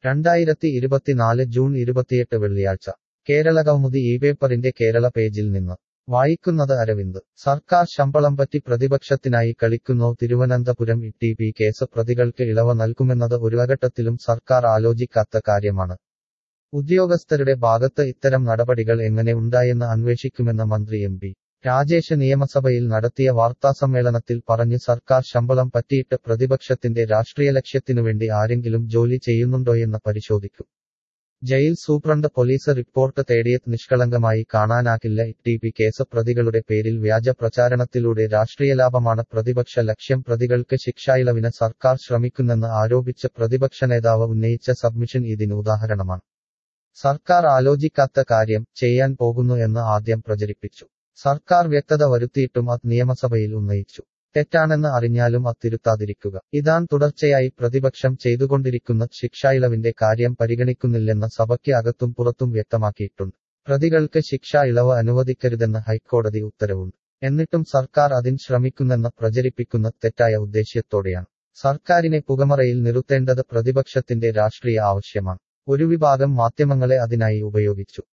രണ്ടായിരത്തി ഇരുപത്തിനാല് ജൂൺ ഇരുപത്തിയെട്ട് വെള്ളിയാഴ്ച കേരള കൗമുദി ഈ പേപ്പറിന്റെ കേരള പേജിൽ നിന്ന് വായിക്കുന്നത് അരവിന്ദ് സർക്കാർ ശമ്പളം പറ്റി പ്രതിപക്ഷത്തിനായി കളിക്കുന്നോ തിരുവനന്തപുരം ടി പി കേസ് പ്രതികൾക്ക് ഇളവ് നൽകുമെന്നത് ഒരുഘട്ടത്തിലും സർക്കാർ ആലോചിക്കാത്ത കാര്യമാണ് ഉദ്യോഗസ്ഥരുടെ ഭാഗത്ത് ഇത്തരം നടപടികൾ എങ്ങനെ ഉണ്ടായെന്ന് അന്വേഷിക്കുമെന്ന് മന്ത്രി എം പി രാജേഷ് നിയമസഭയിൽ നടത്തിയ വാർത്താസമ്മേളനത്തിൽ പറഞ്ഞ് സർക്കാർ ശമ്പളം പറ്റിയിട്ട് പ്രതിപക്ഷത്തിന്റെ രാഷ്ട്രീയ ലക്ഷ്യത്തിനുവേണ്ടി ആരെങ്കിലും ജോലി ചെയ്യുന്നുണ്ടോയെന്ന് പരിശോധിക്കും ജയിൽ സൂപ്രണ്ട് പോലീസ് റിപ്പോർട്ട് തേടിയത് നിഷ്കളങ്കമായി കാണാനാകില്ല ടി പി കേസ് പ്രതികളുടെ പേരിൽ വ്യാജ പ്രചാരണത്തിലൂടെ രാഷ്ട്രീയ ലാഭമാണ് പ്രതിപക്ഷ ലക്ഷ്യം പ്രതികൾക്ക് ശിക്ഷായിളവിന് സർക്കാർ ശ്രമിക്കുന്നെന്ന് ആരോപിച്ച് പ്രതിപക്ഷ നേതാവ് ഉന്നയിച്ച സബ്മിഷൻ ഇതിന് ഉദാഹരണമാണ് സർക്കാർ ആലോചിക്കാത്ത കാര്യം ചെയ്യാൻ പോകുന്നു എന്ന് ആദ്യം പ്രചരിപ്പിച്ചു സർക്കാർ വ്യക്തത വരുത്തിയിട്ടും അത് നിയമസഭയിൽ ഉന്നയിച്ചു തെറ്റാണെന്ന് അറിഞ്ഞാലും അത് തിരുത്താതിരിക്കുക ഇതാൻ തുടർച്ചയായി പ്രതിപക്ഷം ചെയ്തുകൊണ്ടിരിക്കുന്ന ശിക്ഷായിളവിന്റെ കാര്യം പരിഗണിക്കുന്നില്ലെന്ന് സഭയ്ക്ക് അകത്തും പുറത്തും വ്യക്തമാക്കിയിട്ടുണ്ട് പ്രതികൾക്ക് ശിക്ഷാ ഇളവ് അനുവദിക്കരുതെന്ന് ഹൈക്കോടതി ഉത്തരവുണ്ട് എന്നിട്ടും സർക്കാർ അതിന് ശ്രമിക്കുന്നെന്ന് പ്രചരിപ്പിക്കുന്ന തെറ്റായ ഉദ്ദേശ്യത്തോടെയാണ് സർക്കാരിനെ പുകമറയിൽ നിർത്തേണ്ടത് പ്രതിപക്ഷത്തിന്റെ രാഷ്ട്രീയ ആവശ്യമാണ് ഒരു വിഭാഗം മാധ്യമങ്ങളെ അതിനായി ഉപയോഗിച്ചു